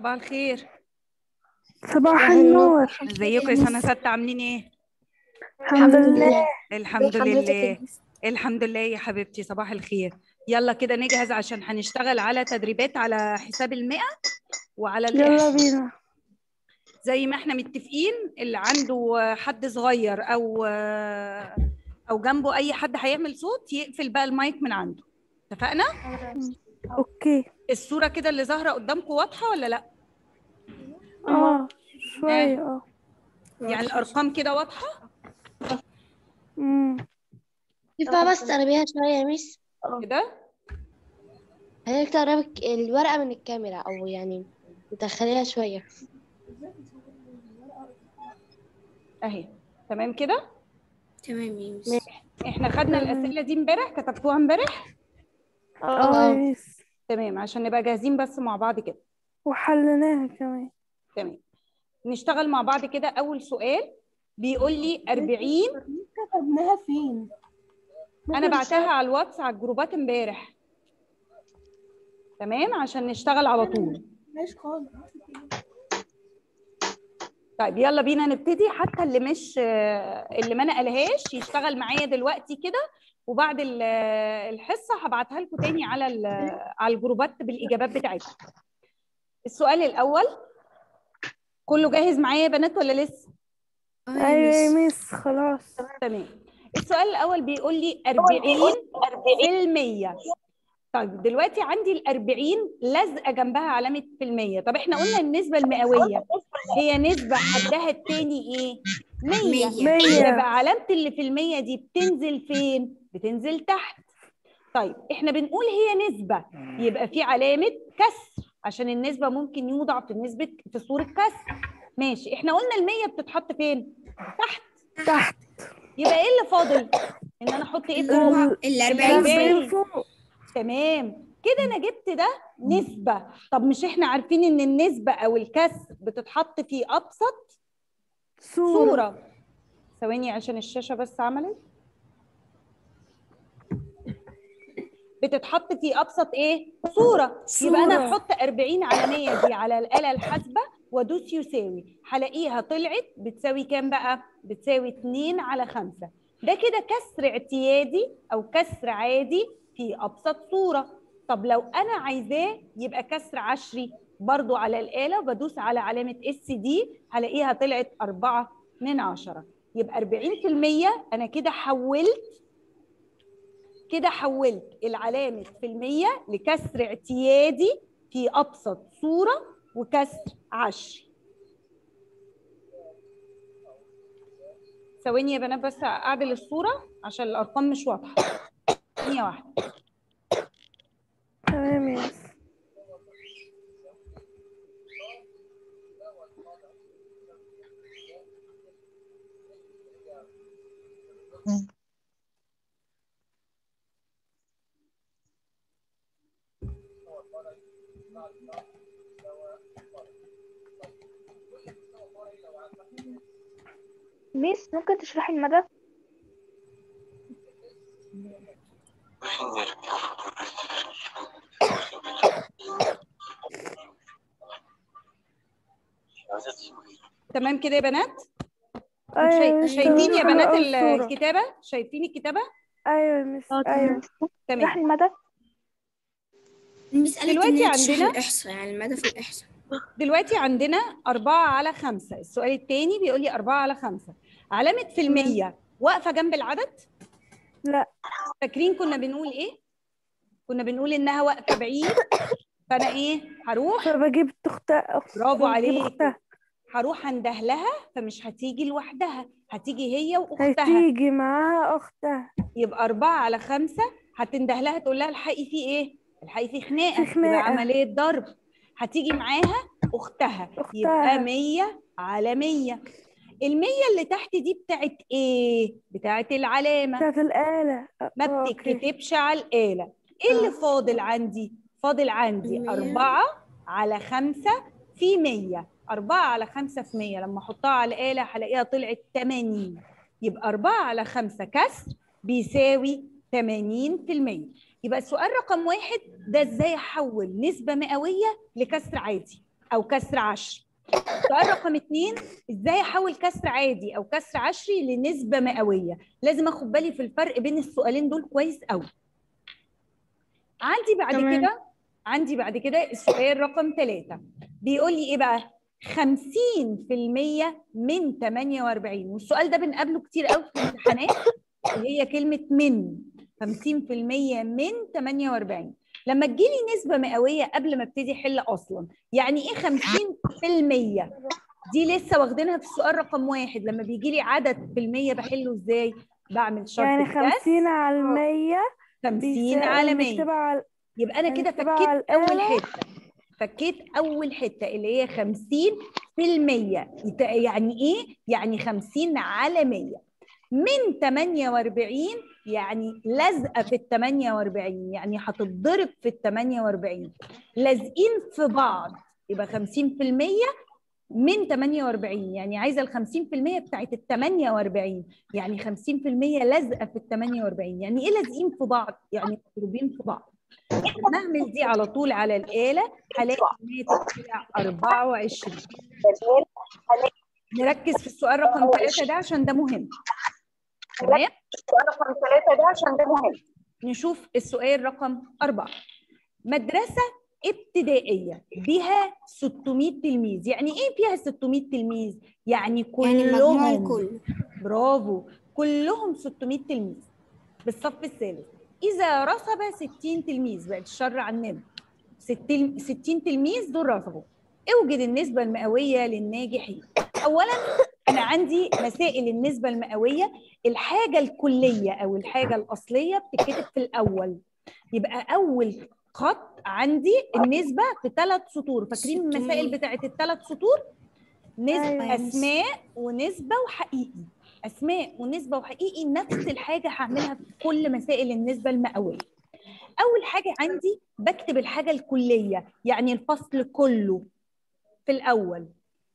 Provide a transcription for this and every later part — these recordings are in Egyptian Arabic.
صباح الخير صباح النور ازيكم يا سنة ستة عاملين ايه؟ الحمد لله الحمد لله الحمد لله يا حبيبتي صباح الخير يلا كده نجهز عشان هنشتغل على تدريبات على حساب المئة وعلى يلا الإحصاء بينا زي ما احنا متفقين اللي عنده حد صغير او او جنبه اي حد هيعمل صوت يقفل بقى المايك من عنده اتفقنا اوكي الصورة كده اللي ظاهرة قدامكم واضحة ولا لا اه شوية اه يعني الارقام كده واضحة أمم. ينفع بس تقربيها شوية يا ميس كده هيك تقربي الورقة من الكاميرا أو يعني تدخليها شوية اهي تمام كده تمام يا مس احنا خدنا الاسئله دي امبارح كتبتوها امبارح اه يا ميس تمام عشان نبقى جاهزين بس مع بعض كده وحليناها كمان تمام نشتغل مع بعض كده اول سؤال بيقول لي 40 كتبناها فين؟ انا بعتها على الواتس على الجروبات امبارح تمام عشان نشتغل على طول ماشي خالص طيب يلا بينا نبتدي حتى اللي مش اللي ما نقلهاش يشتغل معايا دلوقتي كده وبعد ال- الحصه هبعتها لكم تاني على ال- على الجروبات بالاجابات بتاعتها السؤال الاول كله جاهز معايا يا بنات ولا لسه ايوه يا ميس خلاص تمام السؤال الاول بيقول لي 40 في المية طيب دلوقتي عندي ال 40 لازقه جنبها علامه في المية طب احنا قلنا النسبه المئويه هي نسبه حدها التاني ايه 100 مية يبقى علامه اللي في المية دي بتنزل فين بتنزل تحت طيب احنا بنقول هي نسبه يبقى في علامه كسر عشان النسبه ممكن يوضع في نسبه في صوره كسر ماشي احنا قلنا المية بتتحط فين تحت تحت يبقى ايه اللي فاضل ان انا احط ايه فوق ال الأربعين. 40 فوق تمام كده انا جبت ده نسبة طب مش احنا عارفين ان النسبة او الكسر بتتحط في ابسط صورة صورة ثواني عشان الشاشة بس عملت بتتحط في ابسط ايه صورة يبقى انا صورة. احط 40 على 100 دي على الآلة الحاسبة وادوس يساوي هلاقيها طلعت بتساوي كام بقى بتساوي 2 على 5 ده كده كسر اعتيادي او كسر عادي في ابسط صورة طب لو انا عايزاه يبقى كسر عشري برضو على الآلة بدوس على علامة اس دي هلاقيها طلعت 4 من 10 يبقى 40% انا كده حولت كده حولت العلامة في المية لكسر اعتيادي في أبسط صورة وكسر عشري ثواني يا بنات بس أعدل الصورة عشان الأرقام مش واضحة ثانية واحدة تمام يا ميس ميس ممكن تشرحي المدى؟ تمام كده يا بنات ايوه يا شاي- ميس شايفين يا تمام. بنات حلوة ال- أوي الصورة. الكتابة شايفين الكتابة ايوه يا ميس ايوه تمام اشرحي المدى؟ المس قالت دلوقتي إن هي تشرح عندنا- الإحصاء يعني المدى في الإحصاء دلوقتي عندنا أربعة على خمسة السؤال التاني بيقول لي أربعة على خمسة علامة في المية واقفة جنب العدد لا فاكرين كنا بنقول ايه كنا بنقول انها واقفه بعيد فانا ايه هروح فبجيب اختها أخت برافو بجيب عليك اختها هروح انده لها فمش هتيجي لوحدها هتيجي هي واختها هتيجي معاها اختها يبقى أربعة على خمسة هتنده لها تقول لها الحقي في ايه الحقي في خناقه في خناقة. يبقى عمليه ضرب هتيجي معاها اختها أختها. يبقى 100 على 100 المية اللي تحت دي بتاعت ايه بتاعت العلامه بتاعت الآلة ما آه، أوكي. بتتكتبش على الآلة ايه اللي فاضل عندي فاضل عندي المية. أربعة على خمسة في مية أربعة على خمسة في مية لما أحطها على الآلة هلاقيها طلعت 80 يبقى أربعة على خمسة كسر بيساوي 80% يبقى السؤال رقم واحد ده ازاي احول نسبة مئوية لكسر عادي او كسر عشري سؤال رقم اتنين ازاي احول كسر عادي او كسر عشري لنسبه مئويه لازم اخد بالي في الفرق بين السؤالين دول كويس قوي عندي بعد تمام. كده عندي بعد كده السؤال رقم ثلاثة بيقول لي ايه بقى 50% من 48 والسؤال ده بنقابله كتير قوي في الامتحانات اللي هي كلمة من 50% من 48 لما تجيلي نسبة مئوية قبل ما ابتدي احل اصلا يعني ايه 50% دي لسه واخدينها في السؤال رقم واحد لما بيجي لي عدد في المية بحله ازاي بعمل شرط يعني الكسر خمسين على المية 50 على 100 بتبقى على يبقى انا يعني كده بتبقى على فكيت اول الآلة. حته فكيت اول حته اللي هي 50 في المية يت- يعني ايه يعني 50 على 100 من 48 يعني لازقه في ال 48 يعني هتتضرب في ال 48 لازقين في بعض يبقى 50% من 48 يعني عايزه ال 50% بتاعت ال 48 يعني 50% لازقه في ال 48 يعني ايه لازقين في بعض يعني مضروبين في بعض لما اعمل دي على طول على الاله هلاقي ان هي تطلع 24 نركز في السؤال رقم 3 ده عشان ده مهم تمام رقم ثلاثة ده عشان ده مهم نشوف السؤال رقم أربعة مدرسة ابتدائية بها 600 تلميذ يعني إيه فيها 600 تلميذ؟ يعني يعني المجموع كلهم الكل برافو كلهم 600 تلميذ بالصف الثالث إذا رسب 60 تلميذ بعد الشر عننا 60 60 تلميذ دول رسبوا اوجد النسبة المئوية للناجحين أولا أنا عندي مسائل النسبة المئوية الحاجة الكلية أو الحاجة الأصلية بتتكتب في الأول يبقى أول خط عندي النسبة في ثلاث سطور فاكرين المسائل 600. بتاعت الثلاث سطور نسبة أيوة. أسماء ونسبة وحقيقي أسماء ونسبة وحقيقي نفس الحاجة هعملها في كل مسائل النسبة المئوية أول حاجة عندي بكتب الحاجة الكلية يعني الفصل كله في الأول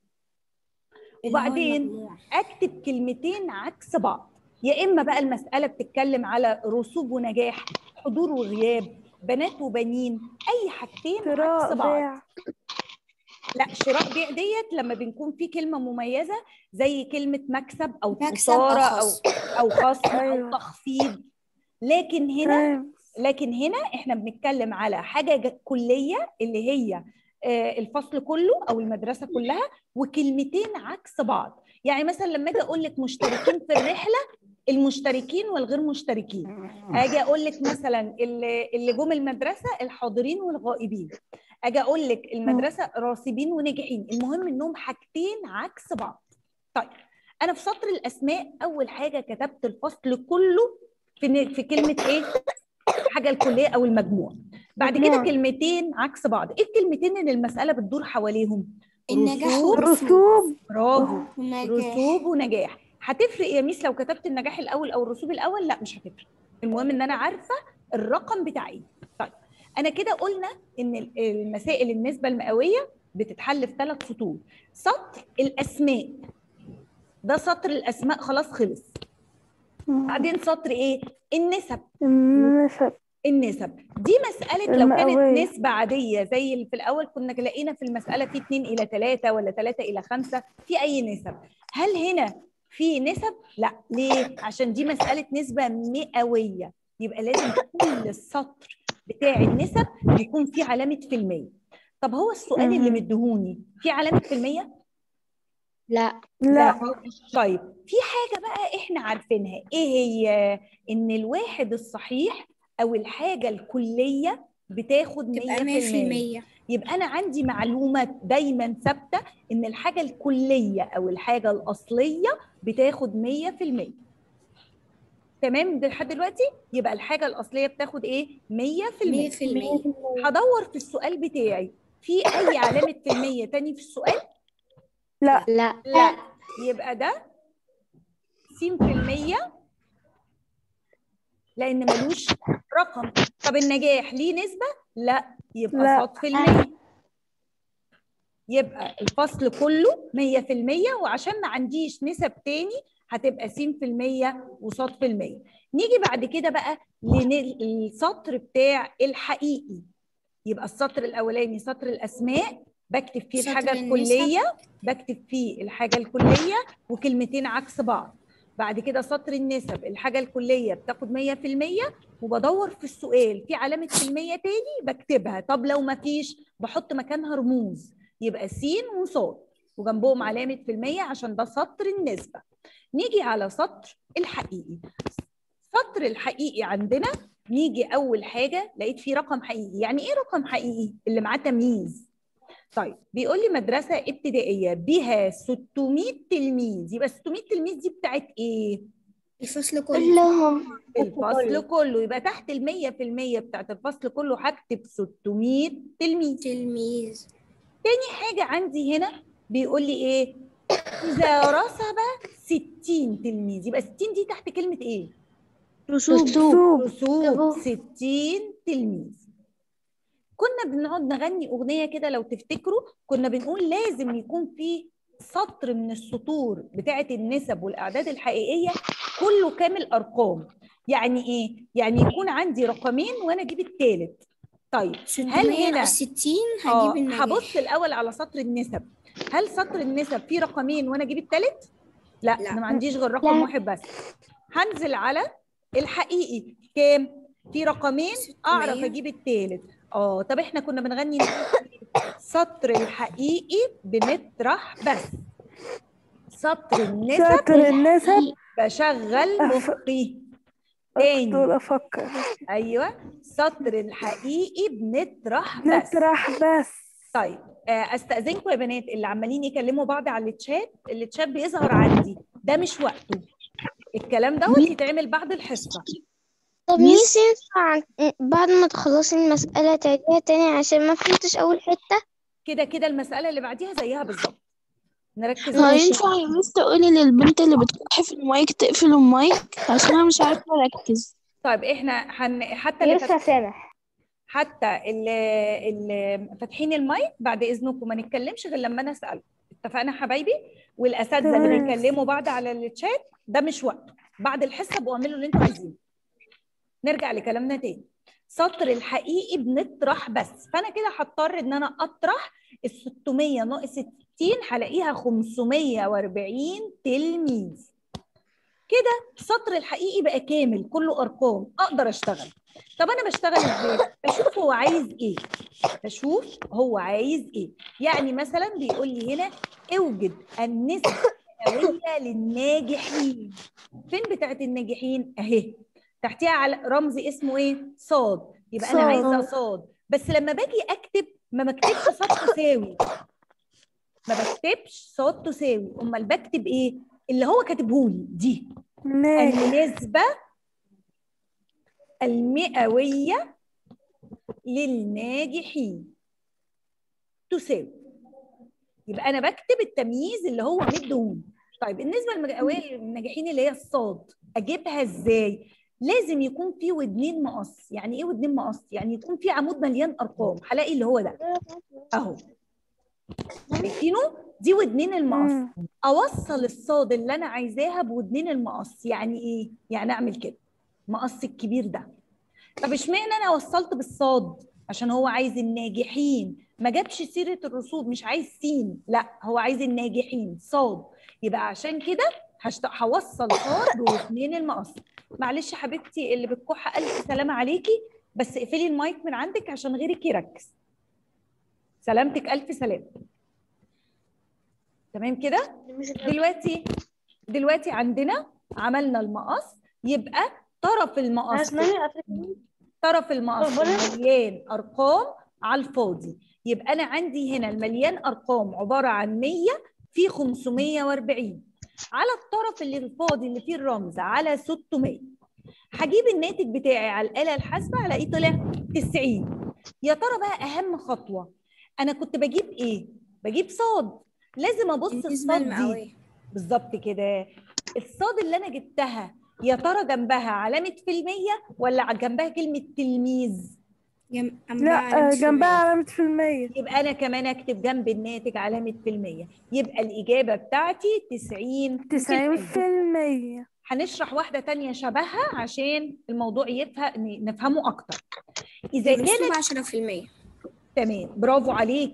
اللي هو وبعدين المجموع. اكتب كلمتين عكس بعض يا اما بقى المساله بتتكلم على رسوب ونجاح حضور وغياب بنات وبنين اي حاجتين عكس شراء بعض بيع لا شراء بيع ديت لما بنكون في كلمه مميزه زي كلمه مكسب او مكسب أو خساره او خصم. او خصم او أيوة. تخفيض لكن هنا تمام لكن هنا احنا بنتكلم على حاجه ج- كليه اللي هي آه، الفصل كله او المدرسه كلها وكلمتين عكس بعض يعني مثلا لما اجي اقول لك مشتركين في الرحله المشتركين والغير مشتركين اجي اقول لك مثلا اللي اللي جم المدرسه الحاضرين والغائبين اجي اقول لك المدرسه راسبين وناجحين المهم انهم حاجتين عكس بعض طيب انا في سطر الاسماء اول حاجه كتبت الفصل كله في ن- في كلمه ايه الحاجه الكليه او المجموع بعد كده مجموع. كلمتين عكس بعض ايه الكلمتين اللي المساله بتدور حواليهم النجاح رسوب والرسوب رسوب برافو والنجاح. رسوب ونجاح هتفرق يا ميس لو كتبت النجاح الاول او الرسوب الاول لا مش هتفرق المهم ان انا عارفه الرقم بتاعي طيب انا كده قلنا ان ال- المسائل النسبه المئويه بتتحل في ثلاث سطور سطر الاسماء ده سطر الاسماء خلاص خلص بعدين سطر ايه النسب النسب النسب دي مسألة لو كانت المئوية. نسبة عادية زي اللي في الأول كنا لقينا في المسألة في 2 إلى 3 ولا 3 إلى 5 في أي نسب هل هنا في نسب؟ لا ليه؟ عشان دي مسألة نسبة مئوية يبقى لازم كل السطر بتاع النسب يكون فيه علامة في المية طب هو السؤال اللي مهم. مديهوني في علامة في المية؟ لا لا طيب في حاجة بقى احنا عارفينها ايه هي ان الواحد الصحيح او الحاجة الكلية بتاخد 100% تبقى 100% يبقى انا عندي معلومة دايما ثابتة ان الحاجة الكلية او الحاجة الاصلية بتاخد 100% تمام ده لحد دلوقتي يبقى الحاجة الاصلية بتاخد ايه 100% 100% هدور في السؤال بتاعي في اي علامة في المية تاني في السؤال لا لا لا يبقى ده س في المية لأن ملوش رقم طب النجاح ليه نسبة؟ لا يبقى لا. صاد في المية يبقى الفصل كله مية في المية وعشان ما عنديش نسب تاني هتبقى س في المية وصاد في المية نيجي بعد كده بقى للسطر بتاع الحقيقي يبقى السطر الأولاني سطر الأسماء بكتب فيه سطر الحاجه النسب. الكليه بكتب فيه الحاجه الكليه وكلمتين عكس بعض بعد كده سطر النسب الحاجه الكليه بتاخد 100% وبدور في السؤال في علامه في المية تاني بكتبها طب لو ما فيش بحط مكانها رموز يبقى س وصاد وجنبهم علامه في المية عشان ده سطر النسبه نيجي على سطر الحقيقي سطر الحقيقي عندنا نيجي اول حاجه لقيت فيه رقم حقيقي يعني ايه رقم حقيقي اللي معاه تمييز طيب بيقول لي مدرسه ابتدائيه بها 600 تلميذ يبقى 600 تلميذ دي بتاعت ايه الفصل كله كلهم الفصل كله يبقى تحت ال 100% بتاعت الفصل كله هكتب 600 تلميذ تلميذ تاني حاجه عندي هنا بيقول لي ايه اذا رسب 60 تلميذ يبقى 60 دي تحت كلمه ايه رسوب رسوب رسوب 60 تلميذ كنا بنقعد نغني اغنيه كده لو تفتكروا كنا بنقول لازم يكون في سطر من السطور بتاعه النسب والاعداد الحقيقيه كله كامل ارقام يعني ايه يعني يكون عندي رقمين وانا اجيب الثالث طيب هل هنا 60 اه هجيب النجاح هبص الاول على سطر النسب هل سطر النسب فيه رقمين وانا اجيب الثالث لا, لا. انا ما عنديش غير رقم لا. واحد بس هنزل على الحقيقي كام في رقمين اعرف 600. اجيب الثالث اه طب احنا كنا بنغني نقول إيه؟ سطر الحقيقي بنطرح بس سطر النسب سطر النسب بشغل أف- مخي تاني أفضل أفكر ايوه سطر الحقيقي بنطرح بس نطرح بس طيب آه، استاذنكم يا بنات اللي عمالين يكلموا بعض على الشات الشات بيظهر عندي ده مش وقته الكلام دوت يتعمل بعد الحصه طب ميس ينفع بعد ما تخلصي المسألة تعيديها تاني عشان ما فهمتش أول حتة كده كده المساله اللي بعديها زيها بالظبط نركز هو ماشي. ينفع يا مس تقولي للبنت اللي بتكح في المايك تقفل المايك عشان انا مش عارفة اركز طيب احنا هن... حتى اللي فات... سامح حتى اللي... اللي فاتحين المايك بعد اذنكم ما نتكلمش غير لما انا اسال اتفقنا يا حبايبي والاساتذه اللي تمام. بيكلموا بعض على الشات ده مش وقته بعد الحصه بقوا اعملوا اللي انتوا عايزينه نرجع لكلامنا تاني سطر الحقيقي بنطرح بس فانا كده هضطر ان انا اطرح ال 600 ناقص 60 هلاقيها 540 تلميذ كده السطر الحقيقي بقى كامل كله ارقام اقدر اشتغل طب انا بشتغل ازاي بشوف هو عايز ايه بشوف هو عايز ايه يعني مثلا بيقول لي هنا اوجد النسبه المئويه للناجحين فين بتاعت الناجحين اهي تحتيها على رمز اسمه ايه صاد يبقى انا صاد. عايزه صاد بس لما باجي اكتب ما بكتبش صاد تساوي ما بكتبش صاد تساوي امال بكتب ايه اللي هو كاتبهولي دي ناجح النسبة المئوية للناجحين تساوي يبقى أنا بكتب التمييز اللي هو مديهوني طيب النسبة المئوية للناجحين اللي هي الصاد أجيبها إزاي؟ لازم يكون في ودنين مقص يعني إيه ودنين مقص؟ يعني يكون في عمود مليان أرقام هلاقي اللي هو ده أهو شايفينه؟ دي ودنين المقص مم. اوصل الصاد اللي انا عايزاها بودنين المقص يعني ايه يعني اعمل كده مقص الكبير ده طب اشمعنى انا وصلت بالصاد عشان هو عايز الناجحين ما جابش سيره الرسوب مش عايز سين لا هو عايز الناجحين صاد يبقى عشان كده هشت... هوصل صاد بودنين المقص معلش يا حبيبتي اللي بتكح الف سلامه عليكي بس اقفلي المايك من عندك عشان غيرك يركز سلامتك الف سلامه تمام كده دلوقتي دلوقتي عندنا عملنا المقص يبقى طرف المقص طرف المقص مليان ارقام على الفاضي يبقى انا عندي هنا المليان ارقام عباره عن 100 في 540 على الطرف اللي الفاضي اللي فيه الرمز على 600 هجيب الناتج بتاعي على الاله الحاسبه الاقيه طلع 90 يا ترى بقى اهم خطوه انا كنت بجيب ايه بجيب صاد لازم ابص النسبة الصاد دي المئوية بالظبط كده الصاد اللي انا جبتها يا ترى جنبها علامه في المية ولا جنبها كلمه تلميذ جم... لا آه، جنبها علامة في المية يبقى انا كمان اكتب جنب الناتج علامه في المية يبقى الاجابه بتاعتي 90 تسعين في المية هنشرح واحده تانية شبهها عشان الموضوع يفهم نفهمه اكتر اذا كانت الرسوب 10% تمام برافو عليكي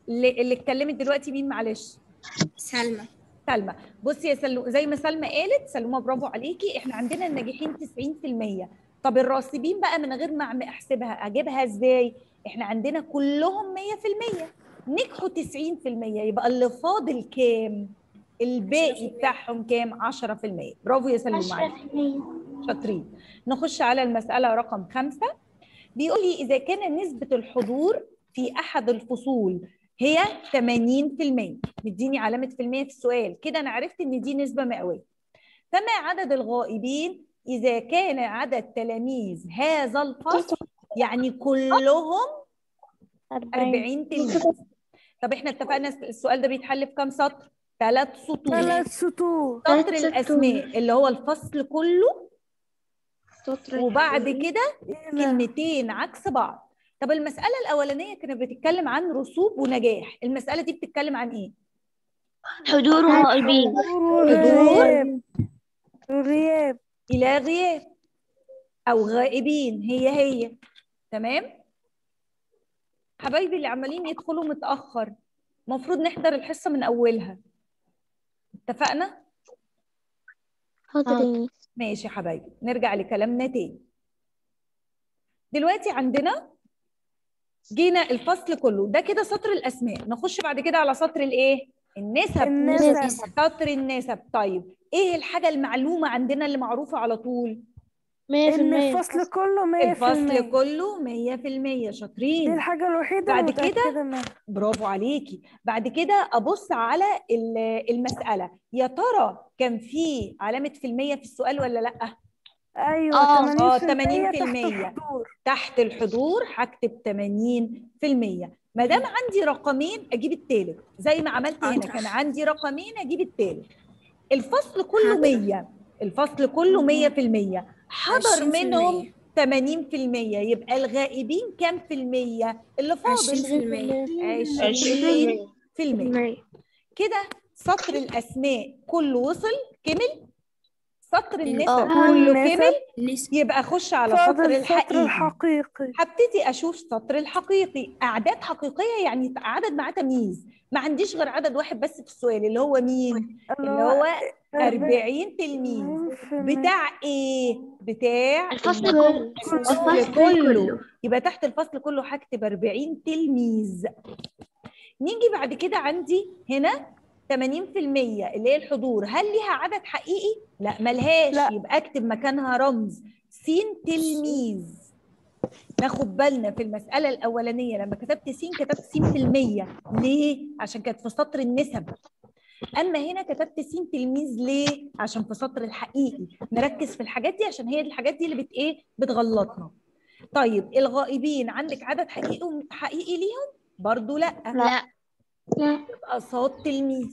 اللي اللي اتكلمت دلوقتي مين معلش سلمى سلمى بصي يا سلو زي ما سلمى قالت سلمى برافو عليكي احنا عندنا الناجحين 90% طب الراسبين بقى من غير ما أعم- احسبها اجيبها ازاي احنا عندنا كلهم 100% نجحوا 90% يبقى اللي فاضل كام الباقي بتاعهم كام 10% برافو يا سلمى معاكي شاطرين نخش على المسألة رقم خمسة بيقول لي إذا كان نسبة الحضور في أحد الفصول هي 80% مديني علامة في المية في السؤال كده أنا عرفت إن دي نسبة مئوية فما عدد الغائبين إذا كان عدد تلاميذ هذا الفصل يعني كلهم 40 تلميذ طب احنا اتفقنا السؤال ده بيتحل في كام سطر؟ ثلاث سطور ثلاث سطور سطر ثلاث الأسماء اللي هو الفصل كله وبعد كده لا. كلمتين عكس بعض طب المسألة الأولانية كانت بتتكلم عن رسوب ونجاح المسألة دي بتتكلم عن إيه؟ حضور وغائبين حضور حضور. وغياب وغياب إلى غياب أو غائبين هي هي تمام؟ حبايبي اللي عمالين يدخلوا متأخر المفروض نحضر الحصة من أولها اتفقنا؟ حاضر ماشي يا حبايبي نرجع لكلامنا تاني دلوقتي عندنا جينا الفصل كله ده كده سطر الاسماء نخش بعد كده على سطر الايه النسب النسب. سطر النسب طيب ايه الحاجه المعلومه عندنا اللي معروفه على طول ان الفصل كله 100% الفصل كله 100% دي شاطرين الحاجة الوحيدة بعد اللي كده متأكدة منها برافو عليكي بعد كده ابص على ال- المساله يا ترى كان في علامه في المية في السؤال ولا لا ايوه آه، 80% آه، تحت 80%. الحضور تحت الحضور هكتب 80% ما دام عندي رقمين اجيب التالت زي ما عملت هنا كان عندي رقمين اجيب التالت الفصل كله 100 الفصل كله 100% حضر منهم 80% يبقى الغائبين كام في المية اللي فاضل 20% 20% كده سطر الاسماء كله وصل كمل سطر النسب آه. كله والنسب كمل يبقى اخش على سطر فاضل السطر الحقيقي الحقيقي هبتدي اشوف سطر الحقيقي اعداد حقيقيه يعني عدد معاه تمييز ما عنديش غير عدد واحد بس في السؤال اللي هو مين اللي هو 40 تلميذ بتاع ايه بتاع الفصل كله الفصل كله يبقى تحت الفصل كله هكتب 40 تلميذ نيجي بعد كده عندي هنا 80% اللي هي الحضور هل ليها عدد حقيقي لا ملهاش لا. يبقى اكتب مكانها رمز س تلميذ ناخد بالنا في المسألة الأولانية لما كتبت س كتبت س في المية ليه؟ عشان كانت في سطر النسب أما هنا كتبت س تلميذ ليه؟ عشان في سطر الحقيقي نركز في الحاجات دي عشان هي الحاجات دي اللي بت إيه؟ بتغلطنا طيب الغائبين عندك عدد حقيقي حقيقي ليهم؟ برضو لأ لا يبقى صاد تلميذ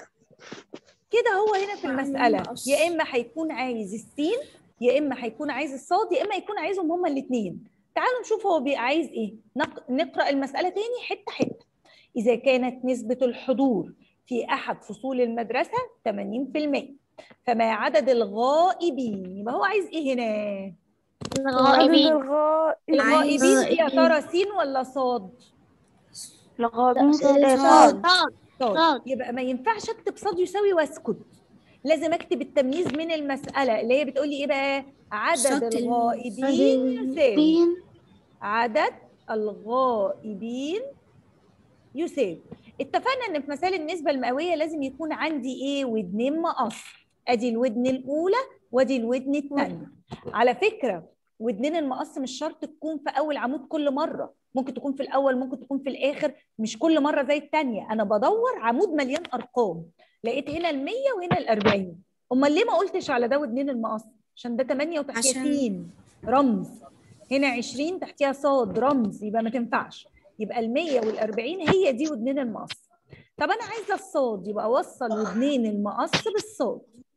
كده هو هنا في المسألة يا إما هيكون عايز السين يا إما هيكون عايز الصاد يا إما يكون عايزهم هما الاتنين تعالوا نشوف هو بيبقى عايز إيه نق... نقرأ المسألة تاني حتة حتة إذا كانت نسبة الحضور في أحد فصول المدرسة 80% فما عدد الغائبين يبقى هو عايز إيه هنا الغائبين الغائب الغائبين يا ترى سين ولا صاد الغائبين صاد صاد صاد. يبقى ما ينفعش اكتب صاد يساوي واسكت لازم اكتب التمييز من المساله اللي هي بتقول لي ايه بقى عدد صاد الغائبين يساوي عدد الغائبين يساوي اتفقنا ان في مسائل النسبه المئويه لازم يكون عندي ايه ودنين مقص ادي الودن الاولى وادي الودن الثانيه على فكره ودنين المقص مش شرط تكون في اول عمود كل مره ممكن تكون في الاول ممكن تكون في الاخر مش كل مره زي الثانيه انا بدور عمود مليان ارقام لقيت هنا ال100 وهنا ال40 امال ليه ما قلتش على ده ودنين المقص عشان ده 8 وتحتيها عشان- سين رمز هنا 20 تحتيها صاد رمز يبقى ما تنفعش يبقى ال100 وال40 هي دي ودنين المقص طب انا عايزه الصاد يبقى اوصل ودنين المقص بالصاد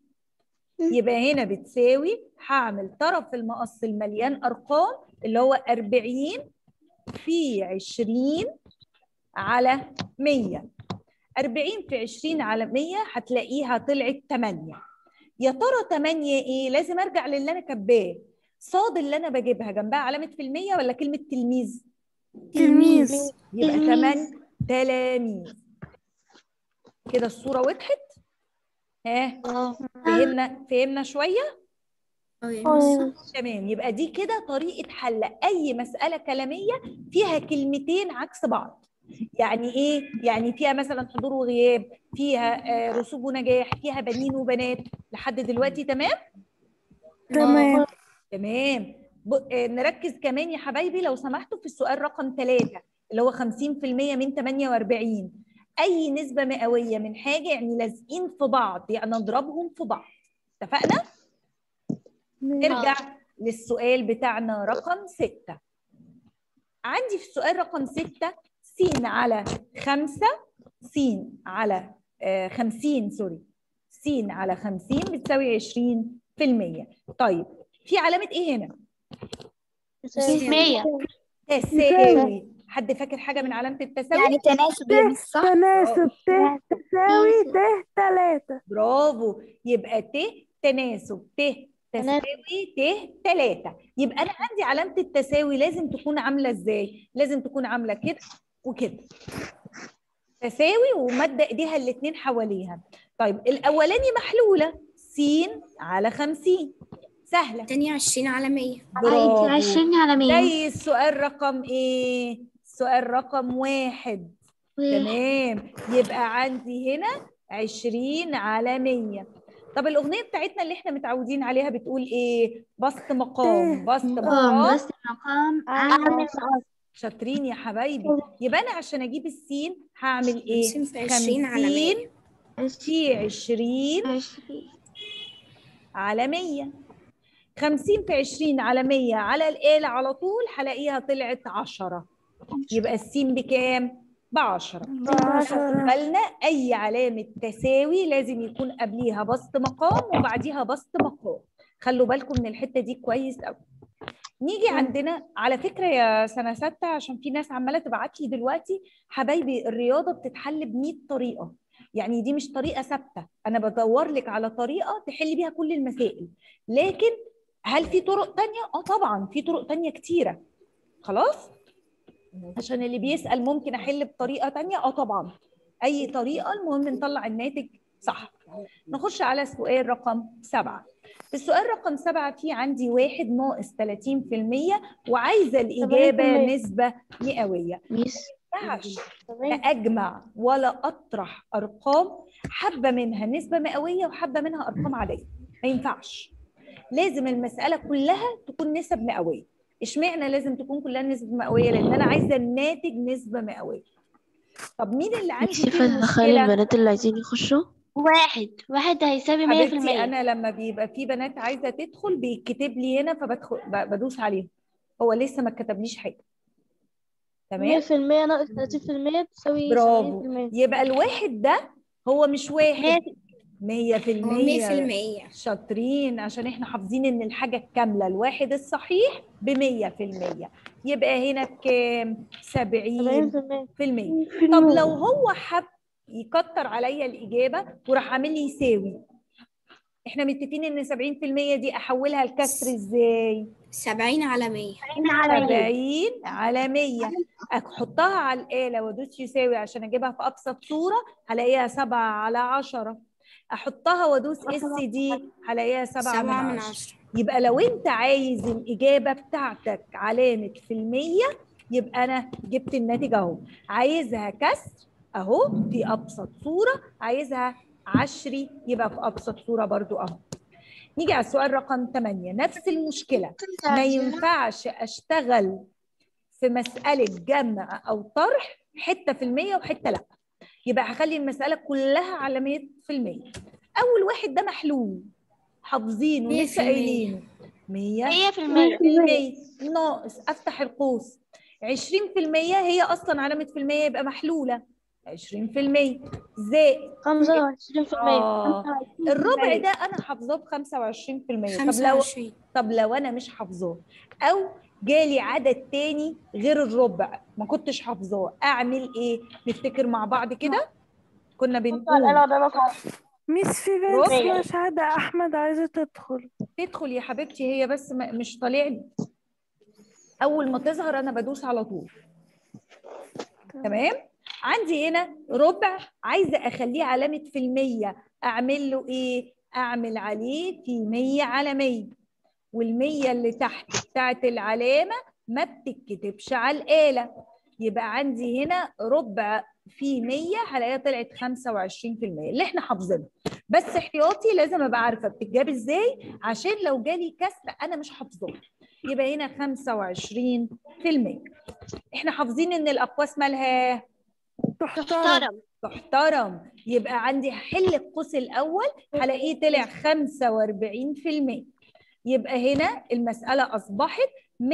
يبقى هنا بتساوي هعمل طرف المقص المليان ارقام اللي هو 40 في 20 على 100 40 في 20 على 100 هتلاقيها طلعت 8 يا ترى 8 ايه لازم ارجع للي انا كاتباه صاد اللي انا بجيبها جنبها علامه في المية ولا كلمه تلميذ تلميذ يبقى تلميذ. 8 تلاميذ كده الصورة وضحت ها فهمنا فهمنا شوية اه يا مس تمام يبقى دي كده طريقة حل أي مسألة كلامية فيها كلمتين عكس بعض يعني إيه؟ يعني فيها مثلا حضور وغياب فيها آه، رسوب ونجاح فيها بنين وبنات لحد دلوقتي تمام؟ تمام تمام ب... آه، نركز كمان يا حبايبي لو سمحتوا في السؤال رقم ثلاثة اللي هو 50% من 48 أي نسبة مئوية من حاجة يعني لازقين في بعض يعني نضربهم في بعض اتفقنا؟ نرجع للسؤال بتاعنا رقم ستة عندي في السؤال رقم ستة س على خمسة س على آه، خمسين سوري س على خمسين بتساوي عشرين في المية طيب في علامة ايه هنا؟ مية تساوي حد فاكر حاجة من علامة التساوي؟ يعني تناسب يا مس صح؟ تناسب ت تساوي ت تلاتة برافو يبقى ت تناسب ت تساوي ت تلاتة يبقى أنا عندي علامة التساوي لازم تكون عاملة إزاي؟ لازم تكون عاملة كده وكده تساوي ومادة إيديها الاتنين حواليها طيب الأولاني محلولة س على خمسين سهلة تانية عشرين على مية برافو عشرين على مية زي السؤال رقم إيه؟ السؤال رقم واحد تمام يبقى عندي هنا عشرين على مية طب الأغنية بتاعتنا اللي احنا متعودين عليها بتقول ايه بسط مقام بسط مقام بس مقام شاطرين يا حبايبي يبقى أنا عشان أجيب السين هعمل ايه خمسين في عشرين على مية في عشرين على مية خمسين في عشرين على مية على الآلة على طول هلاقيها طلعت عشرة يبقى السين بكام؟ بعشرة بعشرة بالنا أي علامة تساوي لازم يكون قبليها بسط مقام وبعديها بسط مقام خلوا بالكم من الحتة دي كويس قوي نيجي عندنا على فكرة يا سنة ستة عشان في ناس عمالة تبعت لي دلوقتي حبايبي الرياضة بتتحل ب 100 طريقة يعني دي مش طريقة ثابتة أنا بدور لك على طريقة تحل بيها كل المسائل لكن هل في طرق تانية؟ اه طبعا في طرق تانية كتيرة خلاص؟ عشان اللي بيسأل ممكن أحل بطريقة تانية اه طبعا أي طريقة المهم نطلع الناتج صح نخش على السؤال رقم سبعة في السؤال رقم سبعة في عندي واحد ناقص 30% وعايزة الإجابة نسبة مئوية ميس ينفعش لا أجمع ولا أطرح أرقام حبة منها نسبة مئوية وحبة منها أرقام عادية ما ينفعش لازم المسألة كلها تكون نسب مئوية اشمعنى لازم تكون كلها نسب مئوية لأن أنا عايزة الناتج نسبة مئوية طب مين اللي عندي نفسي فيه فندخل المشكلة؟ البنات اللي عايزين يخشوا واحد واحد هيساوي مية في حبيبتي المية انا لما بيبقى في بنات عايزه تدخل بيتكتب لي هنا فبدخل ب- بدوس عليهم هو لسه ما كتبليش حاجه مية تمام في المية ناقص تلاتين في المية تساوي برافو. سبعين في المية يبقى الواحد ده هو مش واحد مية في هو مية في المية المية شاطرين عشان احنا حافظين ان الحاجة الكاملة الواحد الصحيح بمية في المية يبقى هنا بكام سبعين سبعين في المية في المية طب لو هو حب يكتر عليا الإجابة وراح عامل لي يساوي احنا متفقين ان 70% دي احولها لكسر ازاي؟ سبعين على مية 70 على 100 احطها على الآلة وادوس يساوي عشان اجيبها في ابسط صورة هلاقيها 7 على 10 احطها وادوس اس دي هلاقيها 7 سبعة من من 10 عشرة يبقى لو انت عايز الإجابة بتاعتك علامة في المية يبقى أنا جبت الناتج أهو عايزها كسر أهو في أبسط صورة عايزها عشري يبقى في أبسط صورة برضو أهو نيجي على السؤال رقم 8 نفس المشكلة ما ينفعش أشتغل في مسألة جمع أو طرح حتة في المية وحتة لأ يبقى هخلي المسألة كلها على 100 في المية أول واحد ده محلول حافظينه مية لسه في المية. قايلينه 100 مية في المية في المية ناقص افتح القوس 20% هي اصلا علامة في المية يبقى محلولة 20% زائد خمسة وعشرين في المية آه الربع ده انا حافظاه ب 25% طب خمسة لو وعشرين طب لو انا مش حافظاه او جالي عدد تاني غير الربع ما كنتش حافظاه اعمل ايه نفتكر مع بعض كده كنا بنقول ميس في بنت ربع. اسمها شهادة أحمد عايزة تدخل تدخل يا حبيبتي هي بس ما- مش طالع لي اول ما تظهر انا بدوس على طول تمام عندي هنا ربع عايزه اخليه علامه في المية اعمل له ايه اعمل عليه في 100 على 100 والمية اللي تحت بتاعت العلامه ما بتتكتبش على الاله يبقى عندي هنا ربع في 100 هلاقيها طلعت 25% اللي احنا حافظينها بس احتياطي لازم ابقى عارفه بتتجاب ازاي عشان لو جالي كسر انا مش حافظاه يبقى هنا 25% احنا حافظين ان الاقواس مالها تحترم تحترم يبقى عندي هحل القوس الاول هلاقيه طلع 45% يبقى هنا المساله اصبحت 100%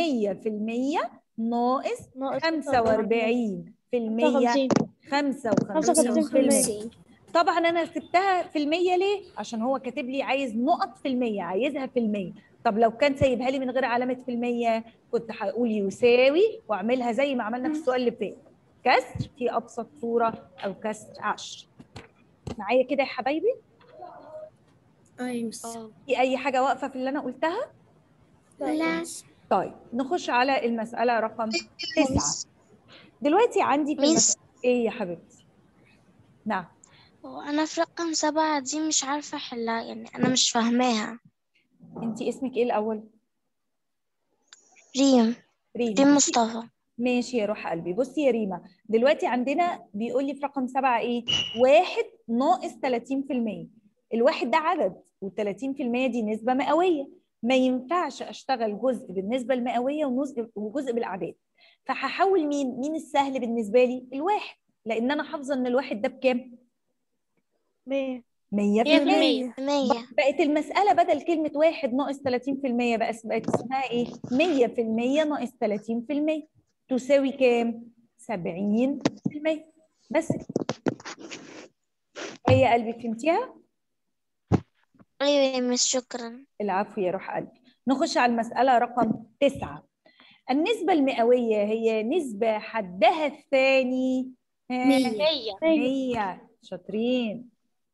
ناقص ناقص 45 في المية 55 55% طبعا انا سبتها في المية ليه عشان هو كاتب لي عايز نقط في المية عايزها في المية طب لو كان سايبها لي من غير علامة في المية كنت هقول يساوي واعملها زي ما عملنا في السؤال اللي فات كسر في ابسط صورة او كسر عشر معايا كده يا حبايبي أي مس في اي حاجة واقفة في اللي انا قلتها لا طيب نخش على المسألة رقم تسعة دلوقتي عندي في ميس المسألة ايه يا حبيبتي نعم هو أنا في رقم سبعة دي مش عارفة أحلها يعني أنا مش فاهماها انت اسمك ايه الاول ريم ريم ريم مصطفى ماشي يا روح قلبي بصي يا ريما دلوقتي عندنا بيقول لي في رقم سبعة ايه واحد ناقص 30% الواحد ده عدد وال30% دي نسبة مئوية ما ينفعش اشتغل جزء بالنسبة المئوية ونجزء وجزء بالاعداد فهحول مين مين السهل بالنسبة لي الواحد لان انا حافظة ان الواحد ده بكام مية 100% مية بقت المسألة بدل كلمة واحد ناقص 30% بقى بقت اسمها ايه؟ 100% ناقص 30% تساوي كام؟ 70% بس كده. هي يا قلبي فهمتيها؟ أيوة يا مس شكرا العفو يا روح قلبي نخش على المسألة رقم تسعة النسبة المئوية هي نسبة حدها الثاني ها، مية مية شاطرين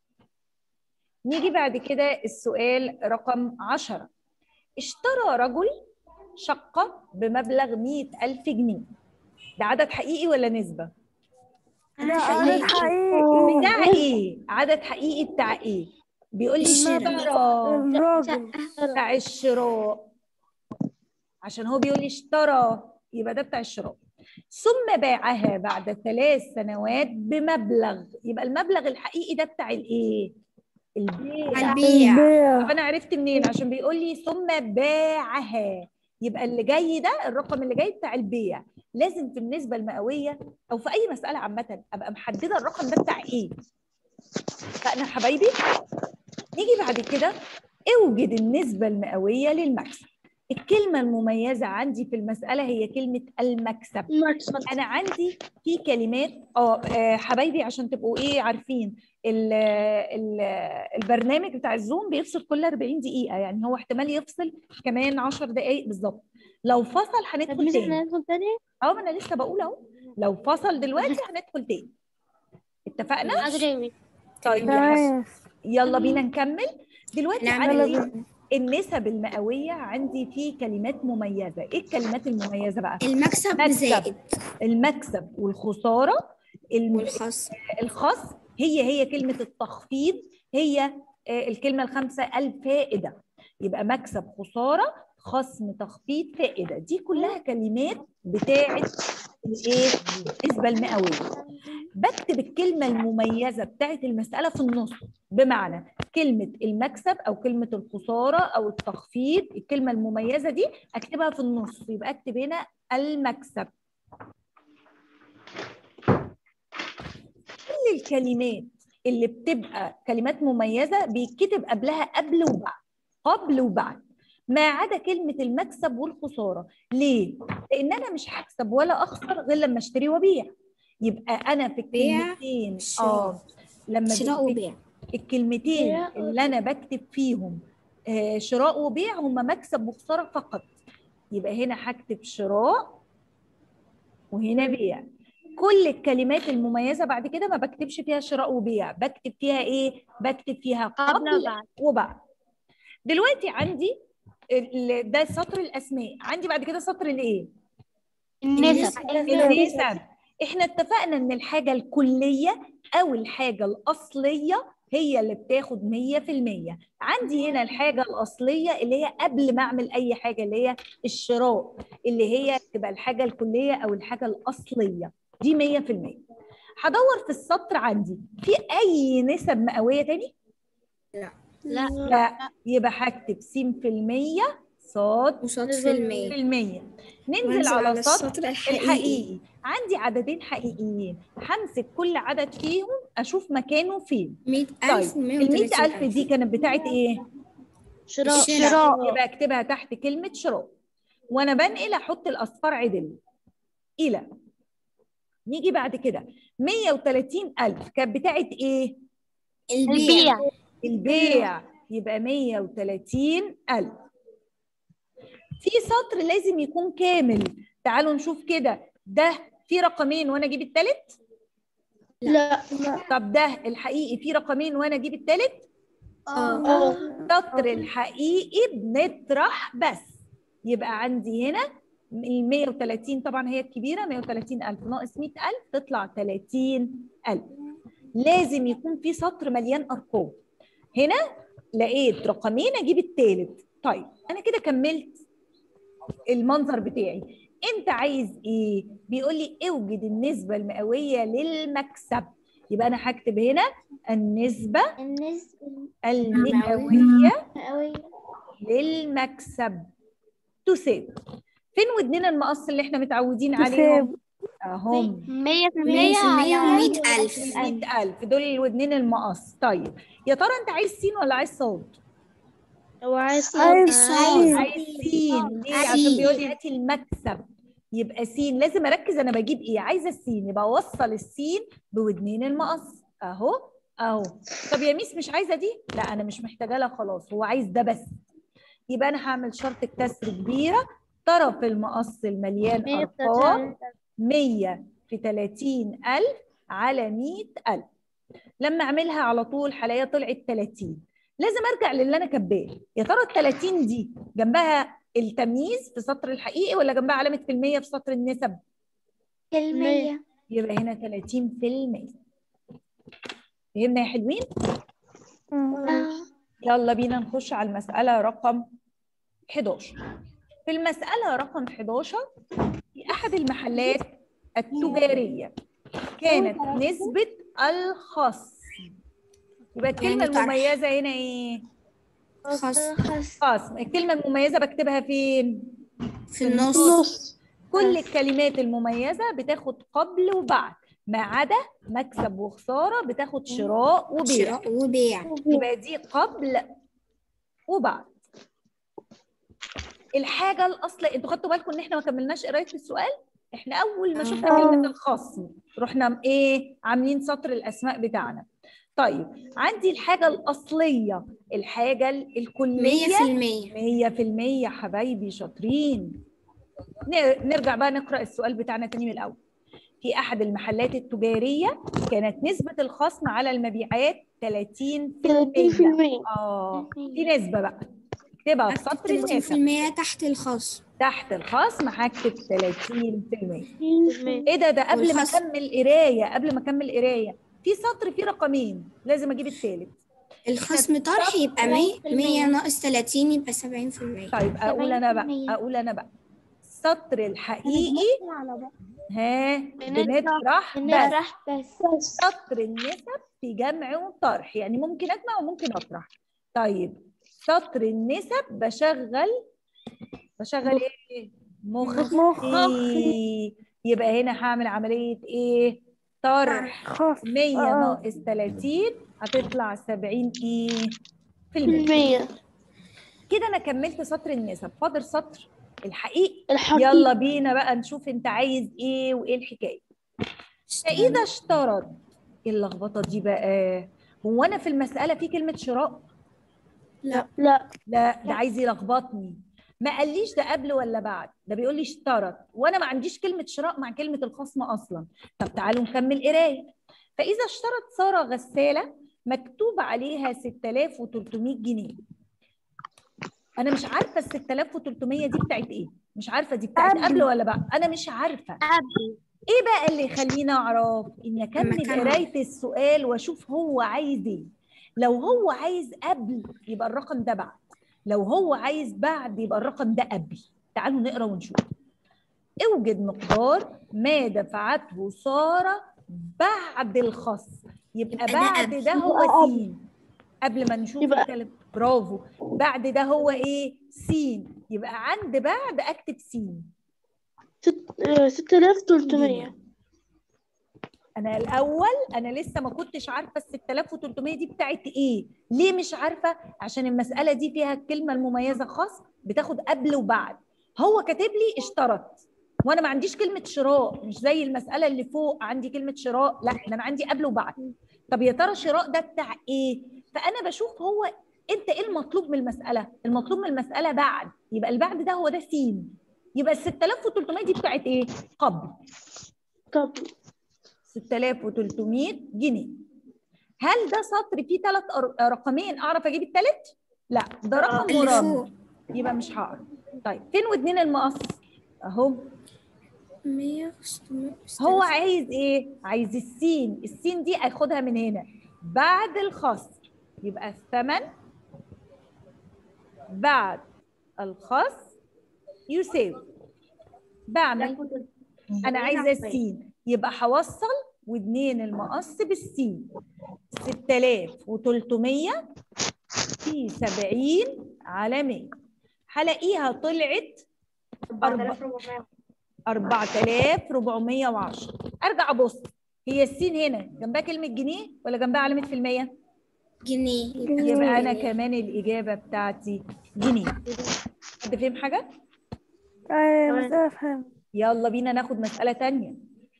نيجي بعد كده السؤال رقم عشرة اشترى رجل شقة بمبلغ مئة ألف جنيه ده عدد حقيقي ولا نسبة؟ ده عدد حقيقي بتاع ايه؟ عدد حقيقي بتاع ايه؟ بيقول لي الشراء. اشترى الراجل بتاع الشراء عشان هو بيقول لي اشترى يبقى ده بتاع الشراء ثم باعها بعد ثلاث سنوات بمبلغ يبقى المبلغ الحقيقي ده بتاع الايه؟ البيع البيع البيع طب انا عرفت منين عشان بيقول لي ثم باعها يبقى اللي جاي ده الرقم اللي جاي بتاع البيع لازم في النسبه المئويه او في اي مساله عامه ابقى محدده الرقم ده بتاع ايه فانا حبايبي نيجي بعد كده اوجد النسبه المئويه للمكسب الكلمه المميزه عندي في المساله هي كلمه المكسب انا عندي في كلمات اه آه، حبايبي عشان تبقوا ايه عارفين ال ال البرنامج بتاع الزوم بيفصل كل 40 دقيقه يعني هو احتمال يفصل كمان 10 دقائق بالظبط لو فصل طب هندخل مش احنا تاني ندخل تاني اه ما انا لسه بقول اهو لو فصل دلوقتي هندخل تاني اتفقنا حاضر طيب يا حسن تمام يلا بينا نكمل دلوقتي نعمل عندي إيه؟ النسب المئويه عندي في كلمات مميزه ايه الكلمات المميزه بقى المكسب مكسب. زائد المكسب والخساره الم- والخصم الخصم هي هي كلمة التخفيض هي آه، الكلمة الخامسة الفائدة يبقى مكسب خسارة خصم تخفيض فائدة دي كلها كلمات بتاعة الايه النسبة المئوية بكتب الكلمة المميزة بتاعة المسألة في النص بمعنى كلمة المكسب أو كلمة الخسارة أو التخفيض الكلمة المميزة دي أكتبها في النص يبقى أكتب هنا المكسب كل الكلمات اللي بتبقى كلمات مميزة بيتكتب قبلها قبل وبعد قبل وبعد ما عدا كلمة المكسب والخسارة ليه؟ لأن أنا مش هكسب ولا أخسر غير لما أشتري وأبيع يبقى أنا في بيع، الكلمتين شراء. آه لما شراء بت- وبيع الكلمتين شراء اللي أنا بكتب فيهم آه، شراء وبيع هما مكسب وخسارة فقط يبقى هنا هكتب شراء وهنا بيع كل الكلمات المميزة بعد كده ما بكتبش فيها شراء وبيع بكتب فيها ايه بكتب فيها قبل وبعد. وبعد دلوقتي عندي ال- ده سطر الاسماء عندي بعد كده سطر الايه النسب النسب احنا اتفقنا ان الحاجه الكليه او الحاجه الاصليه هي اللي بتاخد 100% عندي هنا الحاجه الاصليه اللي هي قبل ما اعمل اي حاجه اللي هي الشراء اللي هي تبقى الحاجه الكليه او الحاجه الاصليه دي 100% هدور في السطر عندي في اي نسب مئويه تاني لا لا يبقى هكتب س في المية صاد وصاد في في المية المية ننزل وانزل على على السطر السطر الحقيقي الحقيقي عندي عددين حقيقيين همسك كل عدد فيهم اشوف مكانه فين مية طيب ألف ومية ال وتلاتين ألف دي كانت بتاعت ايه؟ شراء الشراء. يبقى اكتبها تحت كلمة شراء وانا بنقل احط الاصفار عدل الى نيجي بعد كده 130 ألف كانت بتاعت ايه؟ البيع البيع يبقى 130 ألف في سطر لازم يكون كامل تعالوا نشوف كده ده في رقمين وانا اجيب التالت لا طب ده الحقيقي في رقمين وانا اجيب التالت اه السطر الحقيقي بنطرح بس يبقى عندي هنا ال 130 طبعا هي الكبيره 130 ألف ناقص 100 ألف تطلع 30 ألف لازم يكون في سطر مليان أرقام هنا لقيت رقمين أجيب التالت طيب أنا كده كملت المنظر بتاعي أنت عايز إيه؟ بيقول لي اوجد النسبة المئوية للمكسب يبقى أنا هكتب هنا النسبة النسبة المئوية المئوية للمكسب تساوي فين ودنين المقص اللي احنا متعودين عليهم اهم مية في مية في المية ومية ألف مئة ألف دول الودنين المقص طيب يا ترى انت عايز سين ولا عايز صاد هو عايز عايز الصاد. عايز سين ليه عشان سين. بيقول لي هاتي المكسب يبقى سين لازم اركز انا بجيب ايه عايزه السين يبقى اوصل السين بودنين المقص اهو اهو طب يا ميس مش عايزه دي لا انا مش محتاجه لها خلاص هو عايز ده بس يبقى انا هعمل شرط كسر كبيره طرف المقص المليان ارقام 100 في 30 ألف على 100 ألف لما أعملها على طول هلاقيها طلعت 30 لازم أرجع للي أنا كاتباه يا ترى ال 30 دي جنبها التمييز في سطر الحقيقي ولا جنبها علامة في المية في سطر النسب المية يبقى هنا 30 في المية فهمنا يا حلوين يلا بينا نخش على المسألة رقم 11 في المسألة رقم 11 في أحد المحلات التجارية كانت نسبة الخصم يبقى الكلمة يعني طرح. المميزة هنا إيه؟ خص خصم الكلمة المميزة بكتبها فين؟ في النص كل الكلمات المميزة بتاخد قبل وبعد ما عدا مكسب وخسارة بتاخد شراء وبيع شراء وبيع يبقى دي قبل وبعد الحاجه الاصليه انتوا خدتوا بالكم ان احنا ما كملناش قرايه السؤال احنا اول ما شفنا آه. كلمه الخصم رحنا ايه عاملين سطر الاسماء بتاعنا طيب عندي الحاجه الاصليه الحاجه مية الكليه في المية مية في المية حبايبي شاطرين ن- نرجع بقى نقرأ السؤال بتاعنا تاني من الأول في أحد المحلات التجارية كانت نسبة الخصم على المبيعات 30% 30% اه في نسبة بقى اكتبها في سطر 30% النسب تحت الخصم تحت الخصم هكتب 30% ايه ده ده قبل ما والخصم؟ اكمل قرايه قبل ما اكمل قرايه في سطر فيه رقمين لازم اجيب الثالث الخصم طرح يبقى مية مية ناقص تلاتين يبقى سبعين في المية طيب اقول انا بقى 70%. اقول انا بقى السطر الحقيقي ها بنطرح بس بنطرح بس سطر النسب في جمع وطرح يعني ممكن اجمع وممكن اطرح طيب سطر النسب بشغل بشغل ايه مخي يبقى هنا هعمل عملية ايه طرح خصم 100 آه. ناقص 30 هتطلع 70 ايه في المية المية كده انا كملت سطر النسب فاضل سطر الحقيقي الحقيقة يلا بينا بقى نشوف انت عايز ايه وايه الحكايه فاذا اشترط ايه اللخبطه دي بقى هو انا في المساله في كلمه شراء لا لا ده عايز يلخبطني ما قاليش ده قبل ولا بعد ده بيقول لي اشترط وانا ما عنديش كلمه شراء مع كلمه الخصم اصلا طب تعالوا نكمل قرايه فاذا اشترت ساره غساله مكتوب عليها 6300 جنيه انا مش عارفه ال 6300 دي بتاعت ايه مش عارفه دي بتاعت قبل. قبل ولا بعد انا مش عارفه قبل ايه بقى اللي يخليني اعرف ان اكمل كان قرايه السؤال واشوف هو عايز ايه لو هو عايز قبل يبقى الرقم ده بعد لو هو عايز بعد يبقى الرقم ده قبل تعالوا نقرا ونشوف اوجد مقدار ما دفعته ساره بعد الخص يبقى يبقى ده بعد قبل. ده هو سين قبل ما نشوف يبقى- الكلام برافو بعد ده هو ايه سين يبقى عند بعد اكتب سين ستة آلاف تلتمية انا الاول انا لسه ما كنتش عارفه ال 6300 دي بتاعت ايه ليه مش عارفه عشان المساله دي فيها الكلمه المميزه خاص بتاخد قبل وبعد هو كاتب لي اشترط وانا ما عنديش كلمه شراء مش زي المساله اللي فوق عندي كلمه شراء لا ده انا عندي قبل وبعد طب يا ترى شراء ده بتاع ايه فانا بشوف هو انت ايه المطلوب من المساله المطلوب من المساله بعد يبقى البعد ده هو ده سين يبقى ال 6300 دي بتاعت ايه قبل طب 6300 جنيه هل ده سطر فيه ثلاث رقمين اعرف اجيب الثالث لا ده رقم اللي مربع فوق يبقى مش هعرف طيب فين ودنين المقص اهو 100 600 هو عايز ايه عايز السين السين دي اخدها من هنا بعد الخصم يبقى الثمن بعد الخصم يساوي بعمل انا عايزه السين يبقى هوصل ودنين المقص بالسين 6300 في 70 على 100 هلاقيها طلعت 4410 ارجع ابص هي السين هنا جنبها كلمه جنيه ولا جنبها علامه في المية جنيه يبقى انا كمان الاجابه بتاعتي جنيه حد فهم حاجه ايوه مسألة فهمت يلا بينا ناخد مسألة تانية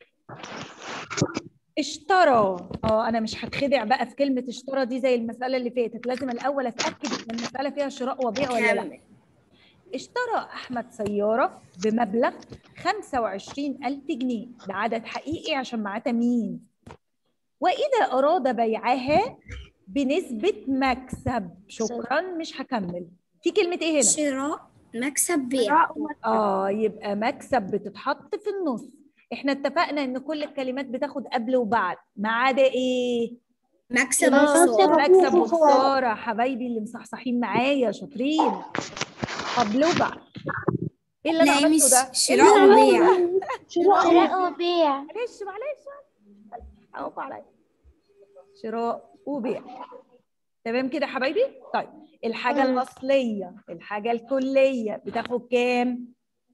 اشترى اه انا مش هتخدع بقى في كلمة اشترى دي زي المسألة اللي فاتت لازم الاول اتأكد ان المسألة فيها شراء وبيع ولا لا كمل. اشترى احمد سيارة بمبلغ 25 ألف جنيه ده عدد حقيقي عشان معاه تمييز وإذا أراد بيعها بنسبة مكسب شكرا مش هكمل في كلمة ايه هنا؟ شراء مكسب بيع اه يبقى مكسب بتتحط في النص احنا اتفقنا ان كل الكلمات بتاخد قبل وبعد ما عدا ايه مكسب مكسب. وخسارة مكسب وخساره حبايبي اللي مصحصحين معايا شاطرين قبل وبعد ايه اللي انا لا يا عملته مس ده شراء وبيع شراء وبيع معلش معلش اقف عليا شراء وبيع تمام كده يا حبايبي طيب الحاجه مم. الاصليه الحاجه الكليه بتاخد كام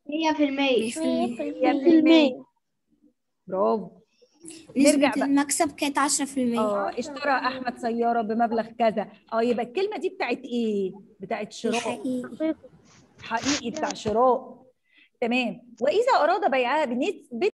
100% 100% برافو نرجع نسبة بقى. المكسب كانت 10% اه اشترى احمد سياره بمبلغ كذا اه يبقى الكلمه دي بتاعت ايه بتاعت شراء الحقيقي حقيقي بتاع شراء تمام واذا اراد بيعها بنسبه